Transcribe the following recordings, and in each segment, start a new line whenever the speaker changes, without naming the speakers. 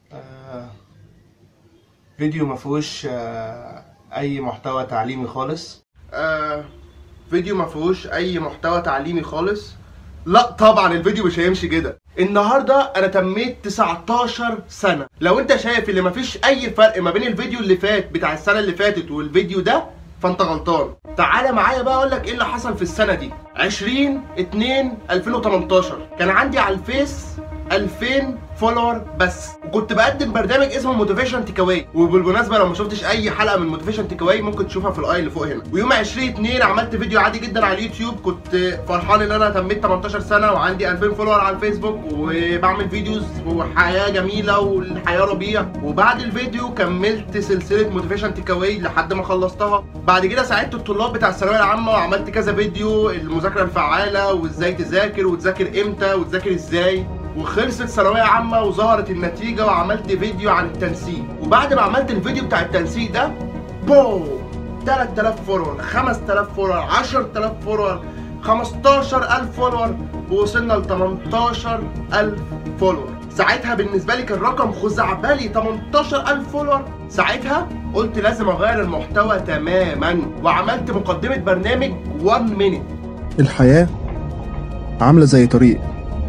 آه، فيديو ما فيهوش آه، اي محتوى تعليمي خالص آه، فيديو ما فيهوش اي محتوى تعليمي خالص لا طبعا الفيديو مش هيمشي كده النهارده انا تميت 19 سنه لو انت شايف ان مفيش اي فرق ما بين الفيديو اللي فات بتاع السنه اللي فاتت والفيديو ده فانت غلطان تعالى معايا بقى اقول لك ايه اللي حصل في السنه دي 20 2 2018 كان عندي على الفيس 2000 فولور بس وكنت بقدم برنامج اسمه موتيفيشن تيكاواي وبالمناسبه لو ما شفتش اي حلقه من موتيفيشن تيكاواي ممكن تشوفها في الاي اللي فوق هنا ويوم 20 2 عملت فيديو عادي جدا على اليوتيوب كنت فرحان ان انا تميت 18 سنه وعندي 2000 فولور على الفيسبوك وبعمل فيديوز وحياه جميله والحياه ربيع وبعد الفيديو كملت سلسله موتيفيشن تيكاواي لحد ما خلصتها بعد كده ساعدت الطلاب بتاع الثانويه العامه وعملت كذا فيديو المذاكره الفعاله وازاي تذاكر وتذاكر امتى وتذاكر ازاي وخلصت ثانويه عامه وظهرت النتيجه وعملت فيديو عن التنسيق وبعد ما عملت الفيديو بتاع التنسيق ده بو 3000 فولور 5000 فولور 10000 فولور 15000 فولور ووصلنا ل 18000 فولور ساعتها بالنسبه لي كان رقم خزعبلي 18000 فولور ساعتها قلت لازم اغير المحتوى تماما وعملت مقدمه برنامج 1 مينيت
الحياة عاملة زي طريق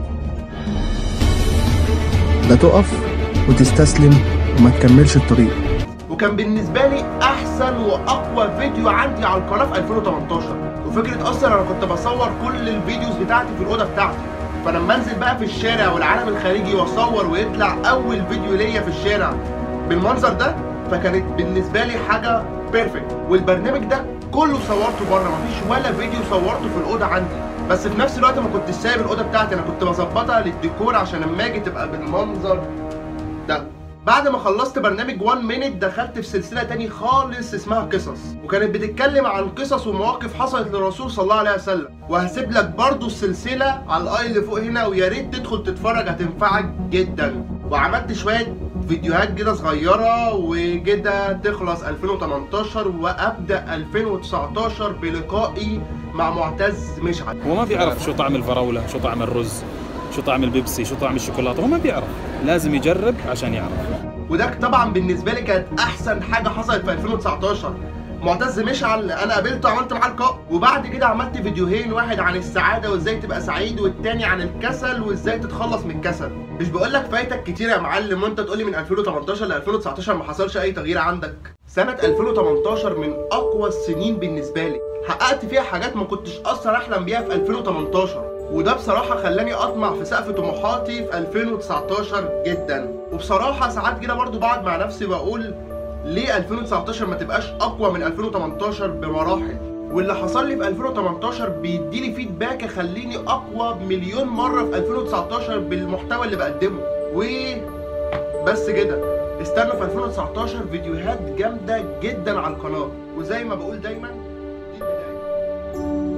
لا تقف وتستسلم وما تكملش الطريق
وكان بالنسبه لي احسن واقوى فيديو عندي على القناه في 2018 وفكره اصلا انا كنت بصور كل الفيديوز بتاعتي في الاوضه بتاعتي فلما انزل بقى في الشارع والعالم الخارجي واصور ويطلع اول فيديو ليا في الشارع بالمنظر ده فكانت بالنسبه لي حاجه بيرفكت والبرنامج ده كله صورته بره مفيش ولا فيديو صورته في الاوضه عندي بس في نفس الوقت ما كنتش سايب الاوضه بتاعتي انا كنت بظبطها للديكور عشان لما اجي تبقى بالمنظر ده بعد ما خلصت برنامج 1 مينيت دخلت في سلسله تاني خالص اسمها قصص وكانت بتتكلم عن قصص ومواقف حصلت للرسول صلى الله عليه وسلم وهسيب لك برضو السلسله على الاي اللي فوق هنا ويا ريت تدخل تتفرج هتنفعك جدا وعملت شويه فيديوهات كده صغيره وكده تخلص 2018 وابدا 2019 بلقائي مع معتز مشعل
هو ما بيعرف شو طعم الفراولة شو طعم الرز شو طعم البيبسي شو طعم الشوكولاتة هو ما بيعرف لازم يجرب عشان يعرف
وده طبعا بالنسبه لي كانت احسن حاجه حصلت في 2019 معتز مشعل انا قابلته عملت معاه لقاء وبعد كده عملت فيديوهين واحد عن السعاده وازاي تبقى سعيد والتاني عن الكسل وازاي تتخلص من الكسل مش بقول لك فايتك كتير يا معلم وانت تقولي من 2018 ل 2019 ما حصلش اي تغيير عندك سنه 2018 من اقوى السنين بالنسبه لي حققت فيها حاجات ما كنتش اصلا احلم بيها في 2018 وده بصراحة خلاني أطمع في سقف طموحاتي في 2019 جدا وبصراحة ساعات كده برضو بقعد مع نفسي وأقول ليه 2019 ما تبقاش أقوى من 2018 بمراحل واللي حصل لي في 2018 بيديني فيدباك يخليني أقوى مليون مرة في 2019 بالمحتوى اللي بقدمه وبس كده استنوا في 2019 فيديوهات جامدة جدا على القناة وزي ما بقول دايما دي البداية